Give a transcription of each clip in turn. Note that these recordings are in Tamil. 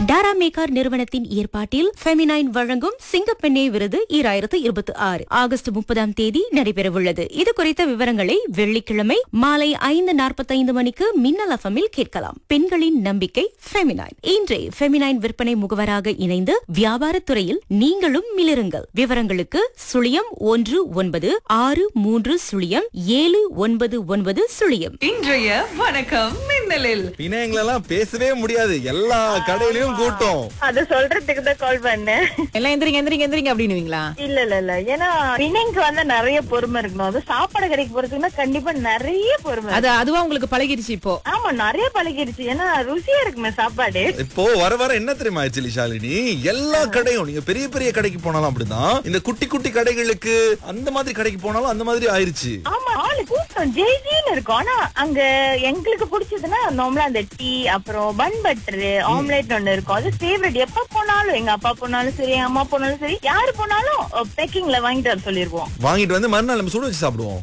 டாரா மேக்கார் நிறுவனத்தின் ஏற்பாட்டில் ஃபெமினைன் வழங்கும் சிங்கப்பெண்ணே விருது ஈராயிரத்து இருபத்தி ஆறு ஆகஸ்ட் முப்பதாம் தேதி நடைபெறவுள்ளது இது குறித்த விவரங்களை வெள்ளிக்கிழமை மாலை ஐந்து நாற்பத்தைந்து மணிக்கு மின்னல் எஃப்எம்மில் கேட்கலாம் பெண்களின் நம்பிக்கை ஃபெமினைன் இன்றே ஃபெமினைன் விற்பனை முகவராக இணைந்து வியாபாரத் துறையில் நீங்களும் மிளிருங்கள் விவரங்களுக்கு சுழியம் ஒன்று ஒன்பது ஆறு மூன்று சுழியம் ஏழு ஒன்பது ஒன்பது சுழியம் இன்றைய வணக்கம் மின்னலில் பின்ன எங்களெல்லாம் பேசவே முடியாது எல்லா கடையிலயும் கூட்டம் அத சொல்றதுக்கு தான் கால் பண்ணேன் எல்லாம் எந்திரிங்க எந்திரிங்க எந்திரிங்க அப்படின்னுவீங்களா இல்ல இல்ல இல்ல ஏன்னா வினைக்கு வந்து நிறைய பொறுமை இருக்கணும் அது சாப்பாடு கடைக்கு போறதுக்குன்னா கண்டிப்பா நிறைய பொறுமை அது அதுவா உங்களுக்கு பழகிடுச்சு இப்போ ஆமா நிறைய பழகிடுச்சு ஏன்னா ருசியா இருக்குமே சாப்பாடு இப்போ வர வர என்ன தெரியுமா ஆக்சுவலி ஷாலினி எல்லா கடையும் நீங்க பெரிய பெரிய கடைக்கு போனாலும் அப்படிதான் இந்த குட்டி குட்டி கடைகளுக்கு அந்த மாதிரி கடைக்கு போனாலும் அந்த மாதிரி ஆயிருச்சு ஆமா ஆளு கூட்டம் ஜெய்ஜின்னு இருக்கும் ஆனா அங்க எங்களுக்கு பிடிச்சதுன்னா நார்மலா அந்த டீ அப்புறம் பன் பட்டர் ஆம்லெட் ஒண்ணு இருக்கும் அது ஃபேவரட் எப்ப போனாலும் எங்க அப்பா போனாலும் சரி எங்க அம்மா போனாலும் சரி யாரு போனாலும் பேக்கிங்ல வாங்கிட்டு வர சொல்லிருவோம் வாங்கிட்டு வந்து மறுநாள் நம்ம சுட வச்சு சாப்பிடுவோம்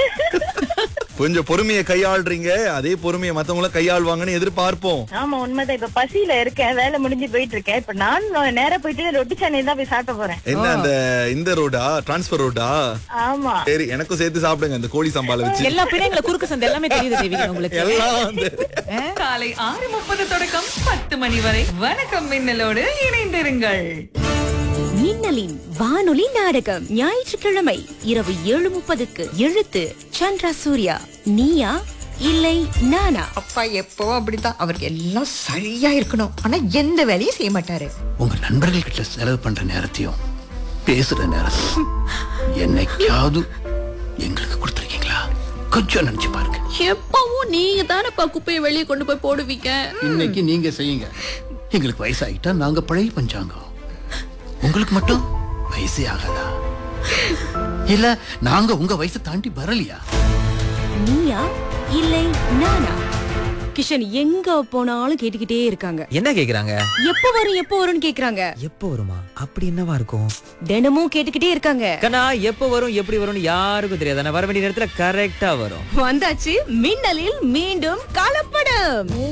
கொஞ்சம் பொறுமையை கையாள்றீங்க அதே பொறுமையை மத்தவங்களும் கையாள்வாங்கன்னு எதிர்பார்ப்போம் ஆமா உண்மைதான் இப்ப பசியில இருக்கேன் வேலை முடிஞ்சு போயிட்டு இருக்கேன் இப்ப நான் நேரா போயிட்டு ரொட்டி சாணி தான் போய் சாப்பிட போறேன் என்ன அந்த இந்த ரோடா டிரான்ஸ்பர் ரோடா ஆமா சரி எனக்கும் சேர்த்து சாப்பிடுங்க அந்த கோழி சம்பால வச்சு எல்லா பிள்ளைங்கள குறுக்கு சந்தை எல்லாமே தெரியுது தேவிகா உங்களுக்கு எல்லாம் வந்து காலை ஆறு முப்பது தொடக்கம் பத்து மணி வரை வணக்கம் மின்னலோடு இணைந்திருங்கள் மின்னலின் வானொலி நாடகம் ஞாயிற்றுக்கிழமை இரவு ஏழு முப்பதுக்கு எழுத்து சந்திரா சூர்யா நீயா இல்லை நானா அப்பா எப்போ அப்படித்தான் அவருக்கு எல்லாம் சரியா இருக்கணும் ஆனா எந்த வேலையும் செய்ய மாட்டாரு உங்க நண்பர்கள் கிட்ட செலவு பண்ற நேரத்தையும் பேசுற நேரத்தையும் என்னைக்காவது எங்களுக்கு கொடுத்துருக்கீங்களா கொஞ்சம் நினைச்சு பாருங்க எப்பவும் நீங்க தானப்பா குப்பையை வெளியே கொண்டு போய் போடுவீங்க இன்னைக்கு நீங்க செய்யுங்க எங்களுக்கு வயசாயிட்டா நாங்க பழைய பஞ்சாங்கம் உங்களுக்கு மட்டும் வயசே ஆகாதா இல்ல நாங்க உங்க வயசை தாண்டி வரலையா நீயா இல்லை நானா கிஷன் எங்க போனாலும் கேட்டுக்கிட்டே இருக்காங்க என்ன கேக்குறாங்க எப்ப வரும் எப்ப வரும்னு கேக்குறாங்க எப்போ வருமா அப்படி என்னவா இருக்கும் தினமும் கேட்டுக்கிட்டே இருக்காங்க கண்ணா எப்போ வரும் எப்படி வரும்னு யாருக்கும் தெரியாது ஆனா வர வேண்டிய நேரத்துல கரெக்டா வரும் வந்தாச்சு மின்னலில் மீண்டும் கலப்படம்